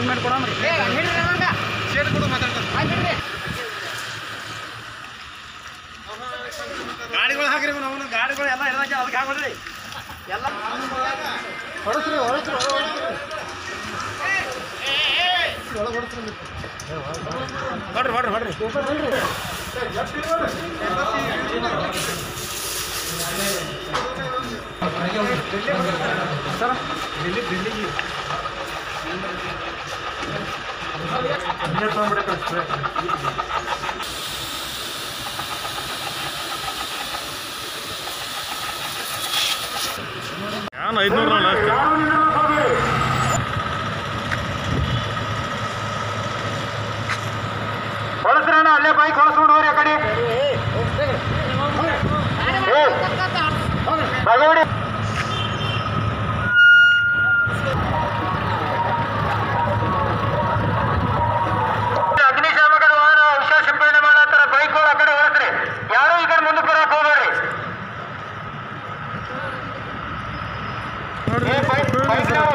arrangement ಕೊಡಮ್ರಿ ಗಾಡಿಗಳು ಹಾಕ್ರಿ ನಾವು ಗಾಡಿಗಳು ಎಲ್ಲ ಇರೋದಕ್ಕೆ ಅದಕ್ಕೆ ಹಾಕ್ಬಿಡ್ರಿ ಎಲ್ಲ ಹೊರಸ್ರಿ ಹೊರಸ್ರಿ ಹೊಡ್ರಿ ಹೊಡ್ರಿ ಹೊಡ್ರಿ ಸರ ದಿಲ್ಲಿ ದಿಲ್ಲಿಗೆ ಇಲ್ಲೇ ತೊಗೊಂಡ್ಬಿಡಕ್ಕೆ ನಾನು ಐದುನೂರು ಲಾಸ್ಟ್ ಹೊಳಸ್ರಣ್ಣ ಅಲ್ಲೇ ಬೈಕ್ ಹೊಳಸ್ಕೊಂಡು ಹೋಗ್ರಿ ಆ ಕಡೆ ಬಗವಡಿ ಅಗ್ನಿಶಾಮಕ ವಾಹನ ಔಷಧ ಸಿಂಪಡಣೆ ಮಾಡತ್ತಾರ ಬೈಕ್ಗಳು ಆ ಕಡೆ ಹೊಳಸ್ರಿ ಯಾರು ಈ ಕಡೆ ಮುಂದಕ್ಕೆ ಬರಕ್ ಹೋಗ್ಬೇಡ್ರಿ ಏ, ಬೈಕ್ ಬೈಕ್ ನಾವು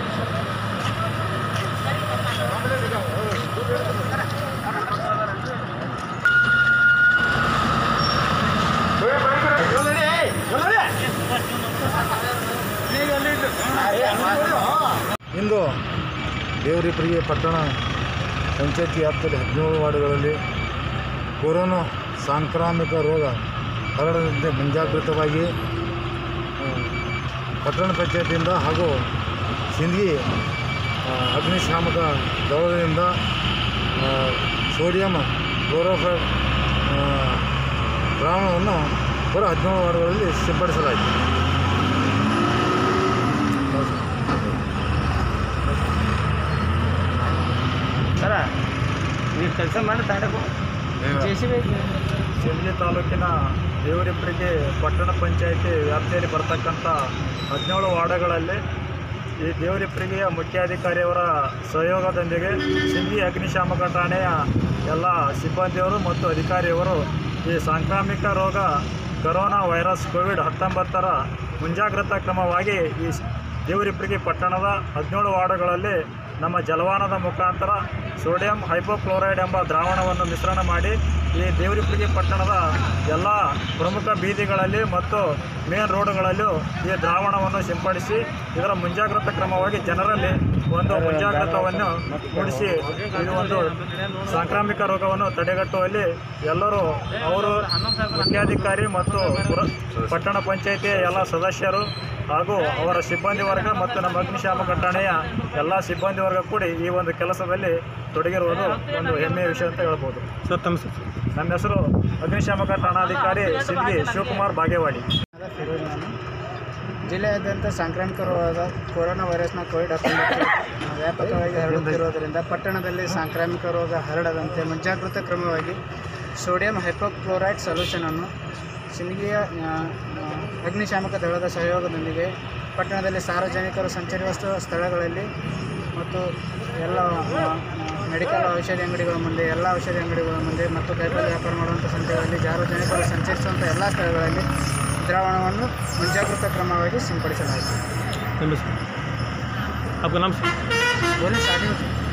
ಇಂದು ದೇವರಿಪರಿಗೆ ಪಟ್ಟಣ ಪಂಚಾಯತಿ ವ್ಯಾಪ್ತಿಯಲ್ಲಿ ಹದಿನೇಳು ವಾರ್ಡ್ಗಳಲ್ಲಿ ಕೊರೋನಾ ಸಾಂಕ್ರಾಮಿಕ ರೋಗ ಹರಡದಂತೆ ಮುಂಜಾಗೃತವಾಗಿ ಆ, ಪಟ್ಟಣ ಪಂಚಾಯತಿಯಿಂದ ಹಾಗೂ ಸಿಂಧಿ ಆ, ಅಗ್ನಿಶಾಮಕ ದಳದಿಂದ ಆ, ಸೋಡಿಯಂ ಕ್ಲೋರೋಫೈಡ್ ಆ, ದ್ರಾವಣವನ್ನು ಬರೋ ಹದಿನೇಳು ವಾರ್ಡ್ಗಳಲ್ಲಿ ಸಿಂಪಡಿಸಲಾಯಿತು ಸರ ನೀವು ಕೆಲಸ ಮಾಡಿ ತಾಡಕು ಜೆ ಸಿ ಬಿ ಸಿಂಧಿ ತಾಲೂಕಿನ ದೇವರಿಬ್ಬರಿಗೆ ಪಟ್ಟಣ ಪಂಚಾಯಿತಿ ವ್ಯಾಪ್ತಿಯಲ್ಲಿ ಬರ್ತಕ್ಕಂಥ ಹದಿನೇಳು ವಾರ್ಡ್ಗಳಲ್ಲಿ ಈ ದೇವರಿಬ್ಬರಿಗೆಯ ಮುಖ್ಯಾಧಿಕಾರಿಯವರ ಸಹಯೋಗದೊಂದಿಗೆ ಸಿಂಧಿ ಅಗ್ನಿಶಾಮಕ ಠಾಣೆಯ ಎಲ್ಲ ಸಿಬ್ಬಂದಿಯವರು ಮತ್ತು ಅಧಿಕಾರಿಯವರು ಈ ಸಾಂಕ್ರಾಮಿಕ ರೋಗ ಕರೋನಾ ವೈರಸ್ ಕೋವಿಡ್ ಹತ್ತೊಂಬತ್ತರ ಮುಂಜಾಗ್ರತಾ ಕ್ರಮವಾಗಿ ಈ ದೇವರಿಬ್ಬರಿಗೆ ಪಟ್ಟಣದ ಹದಿನೇಳು ವಾರ್ಡ್ಗಳಲ್ಲಿ ನಮ್ಮ ಜಲವಾನದ ಮುಖಾಂತರ ಸೋಡಿಯಂ ಹೈಪೋಕ್ಲೋರೈಡ್ ಎಂಬ ದ್ರಾವಣವನ್ನು ಮಿಶ್ರಣ ಮಾಡಿ ಈ ದೇವರಿಪ್ಪರಿಗೆ ಪಟ್ಟಣದ ಎಲ್ಲ ಪ್ರಮುಖ ಬೀದಿಗಳಲ್ಲಿ ಮತ್ತು ಮೇನ್ ರೋಡ್ಗಳಲ್ಲೂ ಈ ದ್ರಾವಣವನ್ನು ಸಿಂಪಡಿಸಿ ಇದರ ಮುಂಜಾಗ್ರತಾ ಕ್ರಮವಾಗಿ ಜನರಲ್ಲಿ ಒಂದು ಮುಂಜಾಗ್ರತವನ್ನು ಮೂಡಿಸಿ ಇದು ಒಂದು ಸಾಂಕ್ರಾಮಿಕ ರೋಗವನ್ನು ತಡೆಗಟ್ಟುವಲ್ಲಿ ಎಲ್ಲರೂ ಅವರು ಮುಖ್ಯಾಧಿಕಾರಿ ಮತ್ತು ಪುರ- ಪಟ್ಟಣ ಪಂಚಾಯಿತಿಯ ಎಲ್ಲ ಸದಸ್ಯರು ಹಾಗೂ ಅವರ ಸಿಬ್ಬಂದಿ ವರ್ಗ ಮತ್ತು ನಮ್ಮ ಅಗ್ನಿಶಾಮಕ ಠಾಣೆಯ ಎಲ್ಲ ಸಿಬ್ಬಂದಿ ವರ್ಗ ಕೂಡಿ ಈ ಒಂದು ಕೆಲಸದಲ್ಲಿ ತೊಡಗಿರುವುದು ಒಂದು ಹೆಮ್ಮೆಯ ವಿಷಯ ಅಂತ ಹೇಳ್ಬೋದು ಸರ್ ತಮ್ಮ ಸರ್ ನನ್ನ ಹೆಸರು ಅಗ್ನಿಶಾಮಕ ಠಾಣಾಧಿಕಾರಿ ಸಿದ್ಗಿ ಶಿವಕುಮಾರ್ ಬಾಗೇವಾಡಿ ಫಿರೋಜ್ ನಾನು ಜಿಲ್ಲೆಯಾದ್ಯಂತ ಸಾಂಕ್ರಾಮಿಕ ರೋಗದ ಕೊರೋನಾ ವೈರಸ್ನ ಕೋವಿಡ್ ಹತ್ತೊಂಬತ್ತು ವ್ಯಾಪಕವಾಗಿ ಹರಡುತ್ತಿರುವುದರಿಂದ ಪಟ್ಟಣದಲ್ಲಿ ಸಾಂಕ್ರಾಮಿಕ ರೋಗ ಹರಡದಂತೆ ಮುಂಜಾಗೃತಾ ಕ್ರಮವಾಗಿ ಸೋಡಿಯಂ ಹೈಪೋಕ್ಲೋರೈಡ್ ಸೊಲ್ಯೂಷನನ್ನು ಸಿಂದಗಿಯ ಆ, ಆ, ಅಗ್ನಿಶಾಮಕ ದಳದ ಸಹಯೋಗದೊಂದಿಗೆ ಪಟ್ಟಣದಲ್ಲಿ ಸಾರ್ವಜನಿಕರು ಸಂಚರಿಸುವ ಸ್ಥ- ಸ್ಥಳಗಳಲ್ಲಿ ಮತ್ತು ಎಲ್ಲ ಆ, ಮೆಡಿಕಲ್ ಔಷಧಿ ಅಂಗಡಿಗಳ ಮುಂದೆ ಎಲ್ಲ ಔಷಧಿ ಅಂಗಡಿಗಳ ಮುಂದೆ ಮತ್ತು ಕೈಬಲ್ ವ್ಯಾಪಾರ ಮಾಡುವಂಥ ಸಂತೆಗಳಲ್ಲಿ ಸಾರ್ವಜನಿಕರು ಸಂಚರಿಸುವಂಥ ಎಲ್ಲ ಸ್ಥಳಗಳಲ್ಲಿ ದ್ರಾವಣವನ್ನು ಮುಂಜಾಗ್ರತಾ ಕ್ರಮವಾಗಿ ಸಿಂಪಡಿಸಲಾಯಿತು ನಿಮ್ಮ ಸರ್ आपका नाम सर ಬೋಲಿ ಸ್ಟಾರ್ಟಿಂಗ್